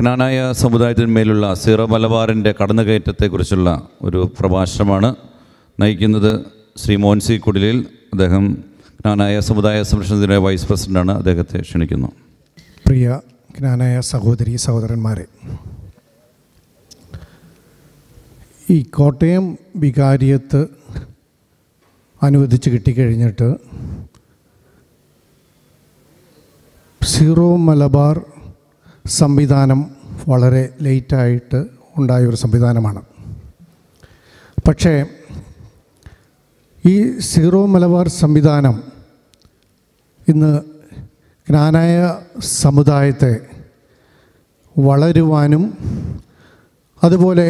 Knanaya സമുദായത്തിന്മേലുള്ള zero മലബാറിൻ്റെ കടന്നുകയറ്റത്തെക്കുറിച്ചുള്ള ഒരു പ്രഭാഷണമാണ് നയിക്കുന്നത് ശ്രീ മോൻസി കുടിലിൽ അദ്ദേഹം ക്നാനായ സമുദായ സംരക്ഷണത്തിൻ്റെ വൈസ് പ്രസിഡൻ്റാണ് അദ്ദേഹത്തെ ക്ഷണിക്കുന്നു പ്രിയ ജ്ഞാനായ സഹോദരി സഹോദരന്മാരെ ഈ കോട്ടയം വികാരിയത്ത് അനുവദിച്ച് കിട്ടിക്കഴിഞ്ഞിട്ട് സീറോ മലബാർ സംവിധാനം വളരെ ലേറ്റായിട്ട് ഉണ്ടായ ഒരു സംവിധാനമാണ് പക്ഷേ ഈ സീറോ മലബാർ സംവിധാനം ഇന്ന് ജ്ഞാനായ സമുദായത്തെ വളരുവാനും അതുപോലെ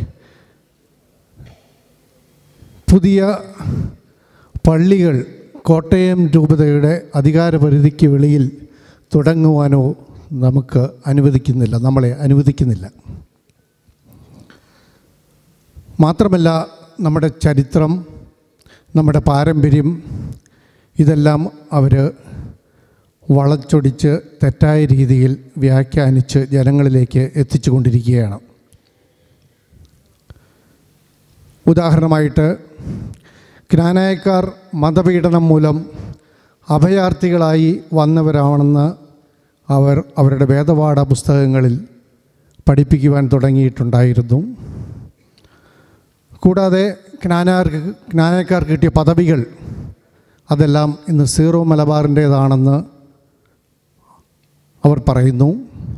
പുതിയ പള്ളികൾ കോട്ടയം രൂപതയുടെ അധികാരപരിധിക്ക് വെളിയിൽ തുടങ്ങുവാനോ നമുക്ക് അനുവദിക്കുന്നില്ല നമ്മളെ അനുവദിക്കുന്നില്ല മാത്രമല്ല നമ്മുടെ ചരിത്രം നമ്മുടെ പാരമ്പര്യം ഇതെല്ലാം അവർ വളച്ചൊടിച്ച് തെറ്റായ രീതിയിൽ വ്യാഖ്യാനിച്ച് ജനങ്ങളിലേക്ക് എത്തിച്ചു കൊണ്ടിരിക്കുകയാണ് ഉദാഹരണമായിട്ട് ജ്ഞാനായക്കാർ മതപീഡനം മൂലം അഭയാർത്ഥികളായി വന്നവരാണെന്ന് അവർ അവരുടെ വേദപാഠ പുസ്തകങ്ങളിൽ പഠിപ്പിക്കുവാൻ തുടങ്ങിയിട്ടുണ്ടായിരുന്നു കൂടാതെ ജ്ഞാനാർക്ക് ജ്ഞാനക്കാർക്ക് കിട്ടിയ പദവികൾ അതെല്ലാം ഇന്ന് സീറോ മലബാറിൻ്റേതാണെന്ന് അവർ പറയുന്നു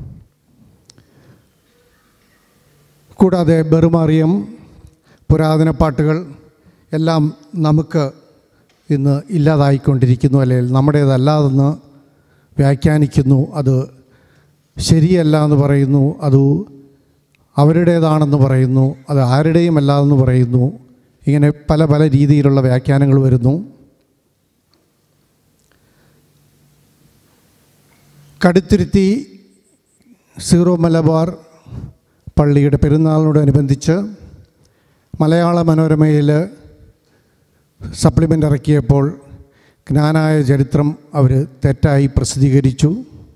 കൂടാതെ ബെറുമാറിയം പുരാതന പാട്ടുകൾ എല്ലാം നമുക്ക് ഇന്ന് ഇല്ലാതായിക്കൊണ്ടിരിക്കുന്നു അല്ലെങ്കിൽ നമ്മുടേതല്ലാതെന്ന് വ്യാഖ്യാനിക്കുന്നു അത് ശരിയല്ല എന്ന് പറയുന്നു അത് അവരുടേതാണെന്ന് പറയുന്നു അത് ആരുടെയും അല്ലാതെന്ന് പറയുന്നു ഇങ്ങനെ പല പല രീതിയിലുള്ള വ്യാഖ്യാനങ്ങൾ വരുന്നു കടുത്തിരുത്തി സീറോ മലബാർ പള്ളിയുടെ പെരുന്നാളിനോടനുബന്ധിച്ച് മലയാള മനോരമയിൽ സപ്ലിമെൻ്റ് ഇറക്കിയപ്പോൾ ജ്ഞാനായ ചരിത്രം അവർ തെറ്റായി പ്രസിദ്ധീകരിച്ചു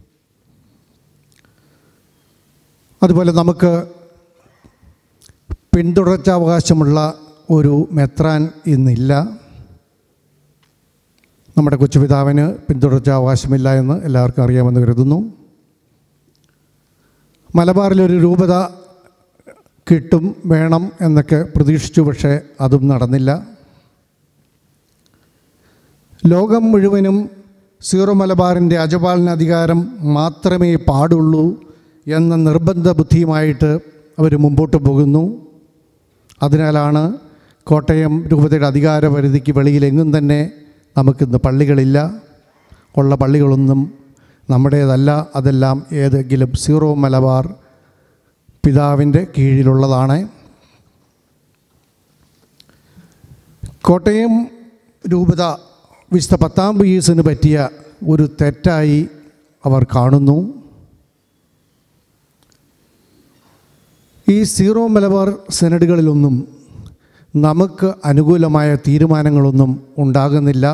അതുപോലെ നമുക്ക് പിന്തുടർച്ചാവകാശമുള്ള ഒരു മെത്രാൻ ഇന്നില്ല നമ്മുടെ കൊച്ചുപിതാവിന് പിന്തുടർച്ചാവകാശമില്ല എന്ന് എല്ലാവർക്കും അറിയാമെന്ന് കരുതുന്നു മലബാറിലൊരു രൂപത കിട്ടും വേണം എന്നൊക്കെ പ്രതീക്ഷിച്ചു പക്ഷേ അതും നടന്നില്ല ലോകം മുഴുവനും സീറോ മലബാറിൻ്റെ അജപാലന അധികാരം മാത്രമേ പാടുള്ളൂ എന്ന നിർബന്ധ ബുദ്ധിയുമായിട്ട് അവർ മുമ്പോട്ട് പോകുന്നു അതിനാലാണ് കോട്ടയം രൂപതയുടെ അധികാര പരിധിക്ക് വെളിയിലെങ്ങും തന്നെ നമുക്കിന്ന് പള്ളികളില്ല ഉള്ള പള്ളികളൊന്നും നമ്മുടേതല്ല അതെല്ലാം ഏതെങ്കിലും സീറോ മലബാർ പിതാവിൻ്റെ കീഴിലുള്ളതാണ് കോട്ടയം രൂപത വിശുദ്ധ പത്താം പീസിന് പറ്റിയ ഒരു തെറ്റായി അവർ കാണുന്നു ഈ സീറോ മലബാർ സെനഡുകളിലൊന്നും നമുക്ക് അനുകൂലമായ തീരുമാനങ്ങളൊന്നും ഉണ്ടാകുന്നില്ല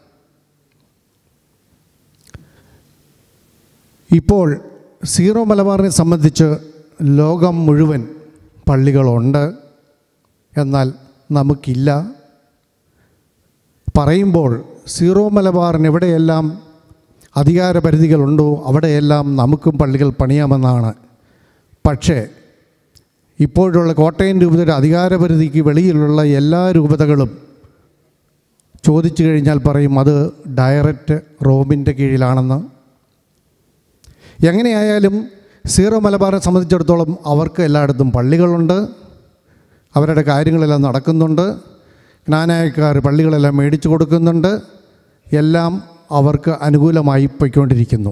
ഇപ്പോൾ സീറോ മലബാറിനെ സംബന്ധിച്ച് ലോകം മുഴുവൻ പള്ളികളുണ്ട് എന്നാൽ നമുക്കില്ല പറയുമ്പോൾ സീറോ മലബാറിന് എവിടെയെല്ലാം അധികാര പരിധികളുണ്ടോ അവിടെയെല്ലാം നമുക്കും പള്ളികൾ പണിയാമെന്നാണ് പക്ഷേ ഇപ്പോഴുള്ള കോട്ടയം രൂപതയുടെ അധികാരപരിധിക്ക് വെളിയിലുള്ള എല്ലാ രൂപതകളും ചോദിച്ചു കഴിഞ്ഞാൽ പറയും അത് ഡയറക്റ്റ് റോമിൻ്റെ കീഴിലാണെന്ന് എങ്ങനെയായാലും സീറോ മലബാറിനെ സംബന്ധിച്ചിടത്തോളം അവർക്ക് എല്ലായിടത്തും പള്ളികളുണ്ട് അവരുടെ കാര്യങ്ങളെല്ലാം നടക്കുന്നുണ്ട് ജ്ഞാനായക്കാർ പള്ളികളെല്ലാം മേടിച്ചു കൊടുക്കുന്നുണ്ട് എല്ലാം അവർക്ക് അനുകൂലമായി പോയിക്കൊണ്ടിരിക്കുന്നു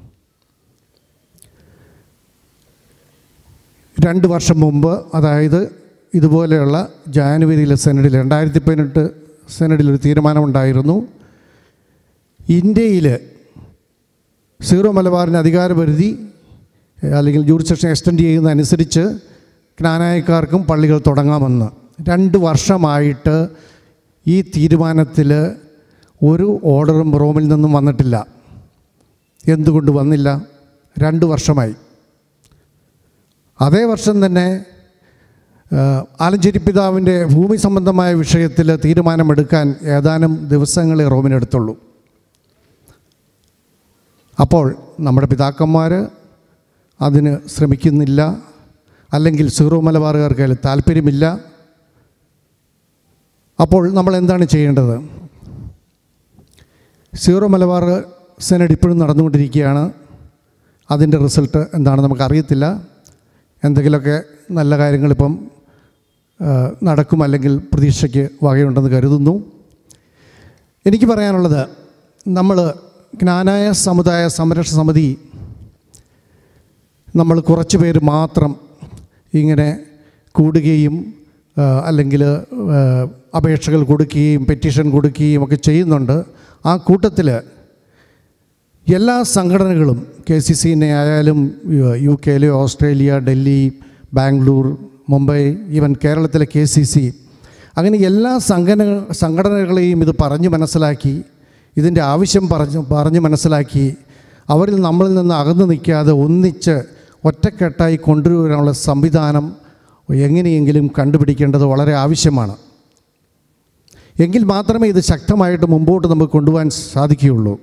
രണ്ട് വർഷം മുമ്പ് അതായത് ഇതുപോലെയുള്ള ജാനുവരിയിലെ സെനഡിൽ രണ്ടായിരത്തി പതിനെട്ട് സെനഡിൽ ഒരു തീരുമാനമുണ്ടായിരുന്നു ഇന്ത്യയിൽ സീറോ മലബാറിൻ്റെ അധികാരപരിധി അല്ലെങ്കിൽ ജൂറിസെക്ഷൻ എക്സ്റ്റെൻഡ് ചെയ്യുന്നതനുസരിച്ച് ജ്ഞാനായക്കാർക്കും പള്ളികൾ തുടങ്ങാമെന്ന് രണ്ട് വർഷമായിട്ട് ഈ തീരുമാനത്തിൽ ഒരു ഓർഡറും റോമിൽ നിന്നും വന്നിട്ടില്ല എന്തുകൊണ്ട് വന്നില്ല രണ്ട് വർഷമായി അതേ വർഷം തന്നെ ആ, ആലഞ്ചേരി പിതാവിൻ്റെ ഭൂമി സംബന്ധമായ വിഷയത്തിൽ തീരുമാനമെടുക്കാൻ ഏതാനും ദിവസങ്ങളെ റോമിനെടുത്തുള്ളൂ അപ്പോൾ നമ്മുടെ പിതാക്കന്മാർ അതിന് ശ്രമിക്കുന്നില്ല അല്ലെങ്കിൽ സീറോ മലബാറുകാർക്ക് അതിൽ താല്പര്യമില്ല അപ്പോൾ നമ്മൾ എന്താണ് ചെയ്യേണ്ടത് സീറോ മലബാർ സെനഡ് ഇപ്പോഴും നടന്നുകൊണ്ടിരിക്കുകയാണ് അതിൻ്റെ റിസൾട്ട് എന്താണെന്ന് നമുക്കറിയത്തില്ല എന്തെങ്കിലുമൊക്കെ നല്ല കാര്യങ്ങളിപ്പം ആ, നടക്കും അല്ലെങ്കിൽ പ്രതീക്ഷയ്ക്ക് വകയുണ്ടെന്ന് കരുതുന്നു എനിക്ക് പറയാനുള്ളത് നമ്മൾ ജ്ഞാനായ സമുദായ സംരക്ഷണ സമിതി നമ്മൾ കുറച്ച് പേര് മാത്രം ഇങ്ങനെ കൂടുകയും ആ, അല്ലെങ്കിൽ ആ, അപേക്ഷകൾ കൊടുക്കുകയും പെറ്റീഷൻ കൊടുക്കുകയും ഒക്കെ ചെയ്യുന്നുണ്ട് ആ കൂട്ടത്തിൽ എല്ലാ സംഘടനകളും കെ സി സിനെ ആയാലും യു- യു കെയിലെ ഓസ്ട്രേലിയ ഡൽഹി ബാംഗ്ലൂർ മുംബൈ ഈവൻ കേരളത്തിലെ കെ സി സി അങ്ങനെ എല്ലാ സംഘടന സംഘടനകളെയും ഇത് പറഞ്ഞു മനസ്സിലാക്കി ഇതിൻ്റെ ആവശ്യം പറഞ്ഞു പറഞ്ഞ് മനസ്സിലാക്കി അവരിൽ നമ്മളിൽ നിന്ന് അകന്നു നിൽക്കാതെ ഒന്നിച്ച് ഒറ്റക്കെട്ടായി കൊണ്ടുവരാനുള്ള സംവിധാനം എങ്ങനെയെങ്കിലും കണ്ടുപിടിക്കേണ്ടത് വളരെ ആവശ്യമാണ് എങ്കിൽ മാത്രമേ ഇത് ശക്തമായിട്ട് മുമ്പോട്ട് നമുക്ക് കൊണ്ടുപോകാൻ സാധിക്കുകയുള്ളൂ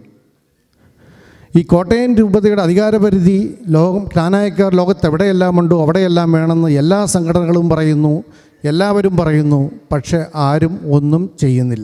ഈ കോട്ടയം രൂപതയുടെ അധികാരപരിധി ലോകം ജ്ഞാനായക്കാർ ലോകത്ത് എവിടെയെല്ലാം ഉണ്ടോ അവിടെയെല്ലാം വേണമെന്ന് എല്ലാ സംഘടനകളും പറയുന്നു എല്ലാവരും പറയുന്നു പക്ഷേ ആരും ഒന്നും ചെയ്യുന്നില്ല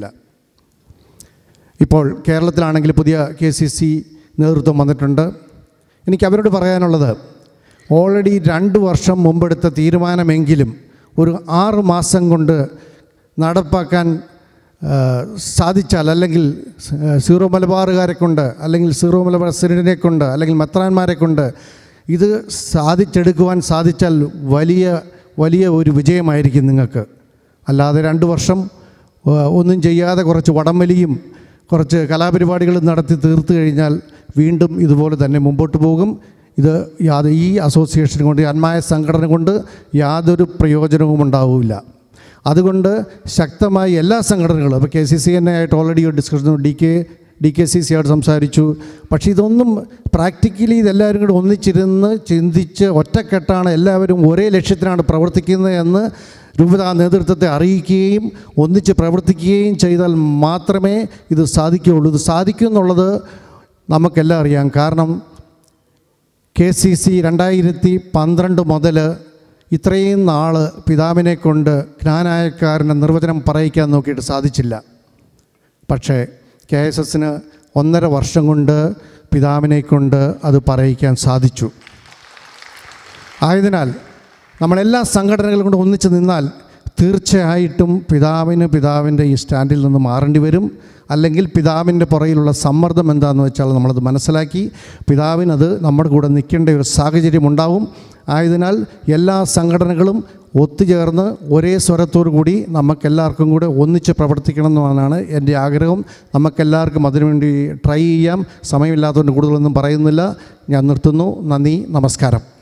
ഇപ്പോൾ കേരളത്തിലാണെങ്കിൽ പുതിയ കെ സി സി നേതൃത്വം വന്നിട്ടുണ്ട് എനിക്ക് അവരോട് പറയാനുള്ളത് ഓൾറെഡി രണ്ട് വർഷം മുമ്പെടുത്ത തീരുമാനമെങ്കിലും ഒരു ആറ് മാസം കൊണ്ട് നടപ്പാക്കാൻ ആ, സാധിച്ചാൽ അല്ലെങ്കിൽ സ്- സീറോ മലബാറുകാരെ കൊണ്ട് അല്ലെങ്കിൽ സീറോ മലബാർ സിനിഡിനെ കൊണ്ട് അല്ലെങ്കിൽ മെത്രാന്മാരെ കൊണ്ട് ഇത് സാധിച്ചെടുക്കുവാൻ സാധിച്ചാൽ വലിയ വലിയ ഒരു വിജയമായിരിക്കും നിങ്ങൾക്ക് അല്ലാതെ രണ്ട് വർഷം ആ, ഒന്നും ചെയ്യാതെ കുറച്ച് വടംവലിയും കുറച്ച് കലാപരിപാടികളും നടത്തി തീർത്തു കഴിഞ്ഞാൽ വീണ്ടും ഇതുപോലെ തന്നെ മുമ്പോട്ട് പോകും ഇത് യാതൊരു ഈ അസോസിയേഷൻ കൊണ്ട് ഈ അന്മായ സംഘടന കൊണ്ട് യാതൊരു പ്രയോജനവും ഉണ്ടാവില്ല അതുകൊണ്ട് ശക്തമായി എല്ലാ സംഘടനകളും അപ്പോൾ കെ സി സി എന്നെ ആയിട്ട് already discussion D K D K C C ആയിട്ട് സംസാരിച്ചു പക്ഷേ ഇതൊന്നും പ്രാക്ടിക്കലി ഇതെല്ലാവരും കൂടി ഒന്നിച്ചിരുന്ന് ചിന്തിച്ച് ഒറ്റക്കെട്ടാണ് എല്ലാവരും ഒരേ ലക്ഷ്യത്തിനാണ് പ്രവർത്തിക്കുന്നത് എന്ന് രൂപത നേതൃത്വത്തെ അറിയിക്കുകയും ഒന്നിച്ച് പ്രവർത്തിക്കുകയും ചെയ്താൽ മാത്രമേ ഇത് സാധിക്കുകയുള്ളൂ ഇത് സാധിക്കും എന്നുള്ളത് നമുക്കെല്ലാം അറിയാം കാരണം കെ സി സി രണ്ടായിരത്തി പന്ത്രണ്ട് മുതൽ ഇത്രയും നാൾ പിതാവിനെ കൊണ്ട് ജ്ഞാനായക്കാരൻ്റെ നിർവചനം പറയിക്കാൻ നോക്കിയിട്ട് സാധിച്ചില്ല പക്ഷേ കെ എസ് എസിന് ഒന്നര വർഷം കൊണ്ട് പിതാവിനെ കൊണ്ട് അത് പറയിക്കാൻ സാധിച്ചു ആയതിനാൽ നമ്മളെല്ലാ സംഘടനകളും കൊണ്ട് ഒന്നിച്ച് നിന്നാൽ തീർച്ചയായിട്ടും പിതാവിന് പിതാവിൻ്റെ ഈ സ്റ്റാൻഡിൽ നിന്ന് മാറേണ്ടി വരും അല്ലെങ്കിൽ പിതാവിൻ്റെ പുറയിലുള്ള സമ്മർദ്ദം എന്താണെന്ന് വെച്ചാൽ നമ്മളത് മനസ്സിലാക്കി പിതാവിനത് നമ്മുടെ കൂടെ നിൽക്കേണ്ട ഒരു സാഹചര്യം ഉണ്ടാവും ആയതിനാൽ എല്ലാ സംഘടനകളും ഒത്തുചേർന്ന് ഒരേ സ്വരത്തോടു കൂടി നമുക്കെല്ലാവർക്കും കൂടെ ഒന്നിച്ച് പ്രവർത്തിക്കണം എന്നാണ് എൻ്റെ ആഗ്രഹം നമുക്കെല്ലാവർക്കും അതിനുവേണ്ടി ട്രൈ ചെയ്യാം സമയമില്ലാത്തതുകൊണ്ട് കൂടുതലൊന്നും പറയുന്നില്ല ഞാൻ നിർത്തുന്നു നന്ദി നമസ്കാരം